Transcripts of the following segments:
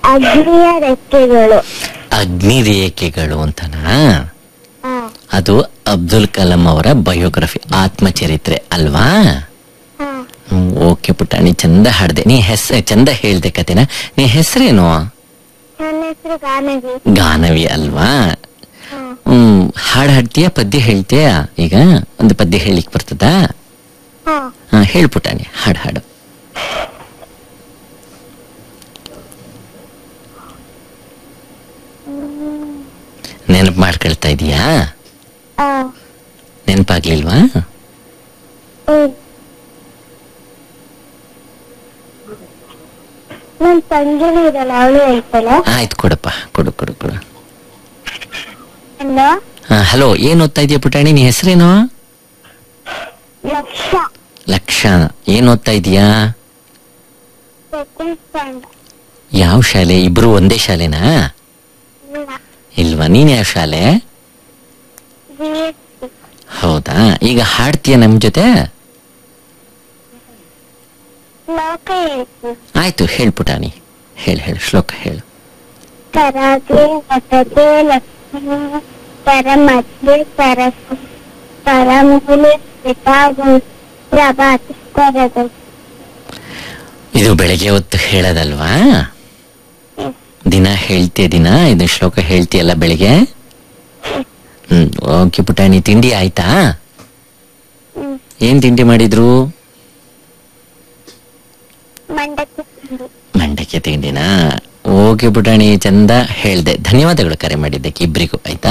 ಅಗ್ನಿಯ ರೆಕ್ಕೆಗಳು ಅಗ್ನಿ ರೇಖೆಗಳು ಅಂತನಾ ಹಾ ಅದು ಅಬ್ದುಲ್ ಕಲಾಂ ಅವರ ಬಯೋಗ್ರಫಿ ಆತ್ಮಚರಿತ್ರೆ ಅಲ್ವಾ ಹಾ ಹ್ಮ್, ಓಕೆ ಪುಟಾಣಿ ಚಂದ ಹಾಡ್ದೆ ನೀ ಹೆಸ್ ಚಂದ ಹೇಳ್ದೆ ಕತೆನ ನೀ ಹೆಸರೇನು ನನ್ನ ಹೆಸರು ಗಾನವಿ ಗಾನವಿ ಅಲ್ವಾ ಹಾ ಹ್ಮ್ ಹಾಡ್ ಹಾಡ್ತೀಯ ಪದ್ಯ ಹೇಳ್ತೀಯ ಈಗ ಒಂದು ಪದ್ಯ ಹೇಳಿಕ್ ಬರ್ತದಾ ಹಾ ಹಾ ಹೇಳ್ ಪುಟಾಣಿ ಹಾಡ್ ಹಾಡು ನೆನಪು ಮಾಡ್ಕೊಳ್ತಾ ಇದೀಯಾ ಹಾ ನೆನಪಾಗ್ಲಿಲ್ವಾ ಹ್ಮ್ ನನ್ ತಂಗಿನೂ ಇರಲ್ಲ ಅವಳು ಹೇಳ್ತಾಳೆ ಆಯ್ತು ಕೊಡಪ್ಪ ಕೊಡು ಕೊಡು ಕೊಡು ಹಲೋ ಹಾ ಹಲೋ ಏನ್ ಓದ್ತಾ ಇದೀಯ ಪುಟಾಣಿ ನೀ ಹೆಸರೇನು ಲಕ್ಷ ಲಕ್ಷ ಏನ್ ಓದ್ತಾ ಇದೀಯಾ ಸೆಕೆಂಡ್ ಸ್ಟ್ಯಾಂಡ್ ಯಾವ ಶಾಲೆ ಇಬ್ರು ಒಂದೇ ಶಾಲೆನಾ ಇಲ್ವಾ ನೀನ್ ಯಾವ ಶಾಲೆ ಬಿ ಎಸ್ ಸಿ ಹೌದಾ ಈಗ ಹಾಡ್ತೀಯ ನಮ್ ಜೊತೆ ಶ್ಲೋಕ ಹೇಳ್ತೀನಿ ಆಯ್ತು ಹೇಳ್ ಪುಟಾಣಿ ಹೇಳ್ ಹೇಳು ಶ್ಲೋಕ ಹೇಳು ತರಗೆ ವಟತೆ ಲಕ್ಷ್ಮೀ ತರ ಮಧ್ಯೆ ತರಸು ತರಮೂಲೆ ಪಿತಾಗು ಪ್ರಭಾತ್ ತರದ ಇದು ಬೆಳಗ್ಗೆ ಹೊತ್ತು ಹೇಳೋದಲ್ವಾ ದಿನ ಹೇಳ್ತೀಯ ದಿನ ಇದು ಶ್ಲೋಕ ಹೇಳ್ತೀಯಲ್ಲ ಬೆಳಿಗ್ಗೆ ಹ್ಮ್ ಓಕೆ ಪುಟಾಣಿ ತಿಂಡಿ ಆಯ್ತಾ ಹ್ಮ್. ಏನ್ ತಿಂಡಿ ಮಾಡಿದ್ರು ಮಂಡಕ್ಕಿ ತಿಂಡಿ ಮಂಡಕ್ಕಿ ತಿಂಡಿನಾ ಓಕೆ ಪುಟಾಣಿ ಚಂದ ಹೇಳ್ದೆ ಧನ್ಯವಾದಗಳು ಕರೆ ಮಾಡಿದ್ದಕ್ಕೆ ಇಬ್ರಿಗೂ ಆಯ್ತಾ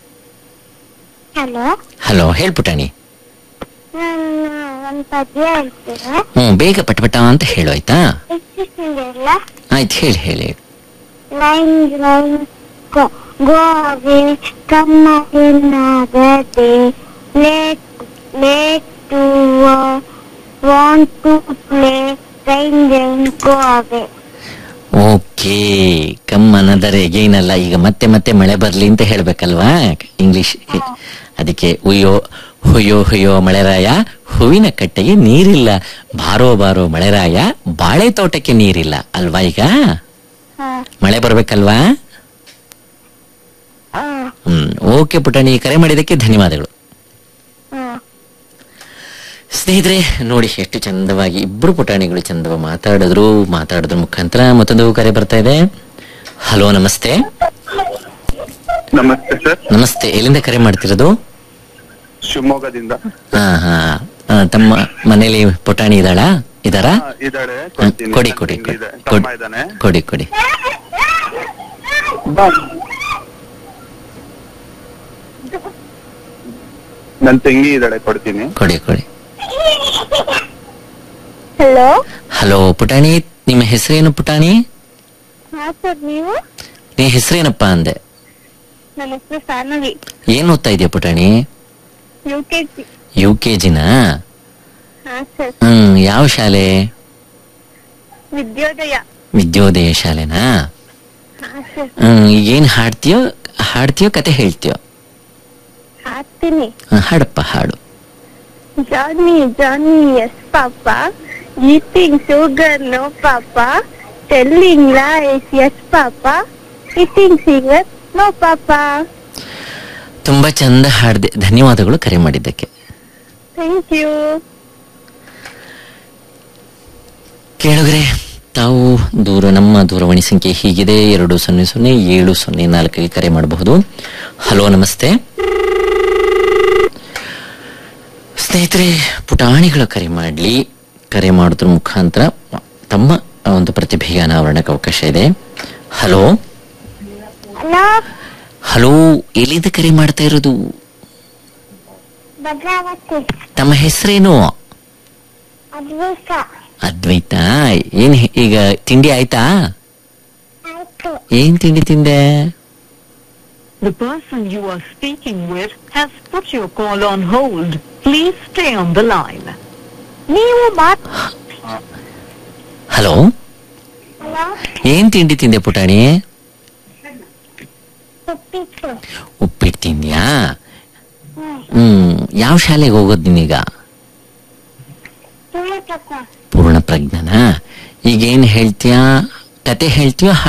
ಹಲೋ ಹಲೋ ಹೇಳ್ ಪುಟಾಣಿ ನಾನು ಒಂದ್ ಪದ್ಯ ಹೇಳ್ತೀನಿ ಹ್ಮ್ ಬೇಗ ಪಟಪಟ ಅಂತ ಹೇಳು ಆಯ್ತಾ ಇಷ್ಟಿಲ್ಲ ಆಯ್ತು ಹೇಳಿ ಹೇಳಿ ಹೇಳಿ. ಲೈನ್ ಲೈನ್ ಗೋವೆ ಕಮ್ಮನಾಗದೆ late late to want to play rain rain go away okay come ಅನ್ನದರೆ ಏನಲ್ಲ ಈಗ ಮತ್ತೆ ಮತ್ತೆ ಮಳೆ ಬರ್ಲಿ ಅಂತ ಹೇಳ್ಬೇಕಲ್ವಾ ಇಂಗ್ಲಿಷ್ ಅದಕ್ಕೆ ಉಯ್ಯೋ ಹುಯ್ಯೋ ಹುಯ್ಯೋ ಮಳೆರಾಯ ಹೂವಿನ ಕಟ್ಟೆಗೆ ನೀರಿಲ್ಲ ಬಾರೋ ಬಾರೋ ಮಳೆರಾಯ ಬಾಳೆ ತೋಟಕ್ಕೆ ನೀರಿಲ್ಲ ಅಲ್ವಾ ಈಗ ಮಳೆ ಬರ್ಬೇಕಲ್ವಾ ಹ್ಮ್ ಓಕೆ ಪುಟಾಣಿ ಕರೆ ಮಾಡಿದ್ದಕ್ಕೆ ಧನ್ಯವಾದಗಳು ಸ್ನೇಹಿತರೆ ನೋಡಿ ಎಷ್ಟು ಚಂದವಾಗಿ ಇಬ್ರು ಪುಟಾಣಿಗಳು ಚಂದವಾಗಿ ಮಾತಾಡಿದ್ರು ಮಾತಾಡೋದ್ರ ಮುಖಾಂತರ ಮತ್ತೊಂದು ಕರೆ ಬರ್ತಾ ಇದೆ ಹಲೋ ನಮಸ್ತೆ ನಮಸ್ತೆ ಸರ್ ನಮಸ್ತೆ ಎಲ್ಲಿಂದ ಕರೆ ಮಾಡ್ತಿರೋದು ಶಿವಮೊಗ್ಗದಿಂದ ಹಾ ಹಾ ಆ, ತಮ್ಮ ಮನೇಲಿ ಪುಟಾಣಿ ಇದ್ದಾಳಾ ಇದಾರಾ ಹಾ, ಇದಾಳೆ ಹ್ಮ್, ಕೊಡ್ತೀನಿ. ಕೊಡಿ ನನ್ ಕೊಡಿ ತಂಗಿ ಕೊಡಿ ಇದೆ. ಕೊಡಿ ತಮ್ಮ ಇದ್ದಾನೆ ಕೊಡಿ ಕೊಡಿ ನನ್ ತಂಗಿ ಇದ್ದಾಳೆ ಕೊಡ್ತೀನಿ ಕೊಡಿ ಕೊಡಿ ಹಲೋ ಹಲೋ ಪುಟಾಣಿ ನಿಮ್ಮ ಹೆಸರೇನು ಪುಟಾಣಿ ಹಾ ಸರ್ ನೀವು ನೀ ಹೆಸರೇನಪ್ಪ ಅಂದೆ ನನ್ನ ಹೆಸರು ಸಾನವಿ ಏನ್ ಓದ್ತಾ ಇದೆಯಾ ಪುಟಾಣಿ U K G U K ಜಿನಾ ಹಾ ಸರ್ ಹ್ಮ್ ಯಾವ ಶಾಲೆ ವಿದ್ಯೋದಯ ವಿದ್ಯೋದಯ ಶಾಲೆನಾ ಹಾ ಸರ್ ಹ್ಮ್ ಏನ್ ಹಾಡ್ತೀಯೋ ಹಾಡ್ತೀಯೋ ಕತೆ ಹೇಳ್ತೀಯೋ ಹಾಕ್ತೀನಿ ಹ್ಮ್, ಹಾಡಪ್ಪ ಹಾಡು Johnny, Johnny, yes, Papa. Eating sugar, no, Papa. Telling lies, yes, Papa. Eating cigarettes, no, Papa. ತುಂಬಾ ಚಂದ ಹಾಡ್ದೆ ಧನ್ಯವಾದಗಳು ಕರೆ ಮಾಡಿದ್ದಕ್ಕೆ Thank you. ಕೇಳಿದ್ರೆ ತಾವು ದೂರ ನಮ್ಮ ದೂರವಾಣಿ ಸಂಖ್ಯೆ ಹೀಗಿದೆ ಎರಡು ಸೊನ್ನೆ ಸೊನ್ನೆ ಏಳು ಸೊನ್ನೆ ನಾಲ್ಕಿಗೆ ಕರೆ ಮಾಡಬಹುದು ಹಲೋ ನಮಸ್ತೆ ಸ್ನೇಹಿತರೆ ಪುಟಾಣಿಗಳ ಕರೆ ಮಾಡಲಿ ಕರೆ ಮಾಡೋದ್ರ ಮುಖಾಂತರ ತಮ್ಮ ಒಂದು ಪ್ರತಿಭೆಗೆ ಅನಾವರಣಕ್ಕೆ ಅವಕಾಶ ಇದೆ ಹಲೋ Hello, ಹಲೋ ಎಲ್ಲಿಂದ ಕರೆ ಮಾಡ್ತಾ ಇರೋದು ಭದ್ರಾವತಿ. ತಮ್ಮ ಹೆಸರೇನು ಅದ್ವೈತ. ಅದ್ವೈತ ಏನ್ ಹೆ- ಈಗ ತಿಂಡಿ ಆಯ್ತಾ ಆಯ್ತು. ಏನ್ ತಿಂಡಿ ತಿಂದೆ The person you are speaking with has put your call on hold. Please stay on the line. ನೀವು ಮಾತ್ ಹಲೋ ಹಲೋ ಏನ್ ತಿಂಡಿ ತಿಂದೆ ಪುಟಾಣಿ ಉಪ್ಪಿಟ್ಟು ಉಪ್ಪಿಟ್ಟು ತಿಂದ್ಯಾ ಹ್ಮ್ ಹ್ಮ್ ಯಾವ ಶಾಲೆಗೆ ಹೋಗೋದ್ ನೀನೀಗ ಸುಳ್ಳು ತಕ್ಕ ಪೂರ್ಣ ಪ್ರಜ್ಞನಾ ಈಗ ಏನ್ ಹೇಳ್ತೀಯಾ ಕತೆ ಹೇಳ್ತೀಯೋ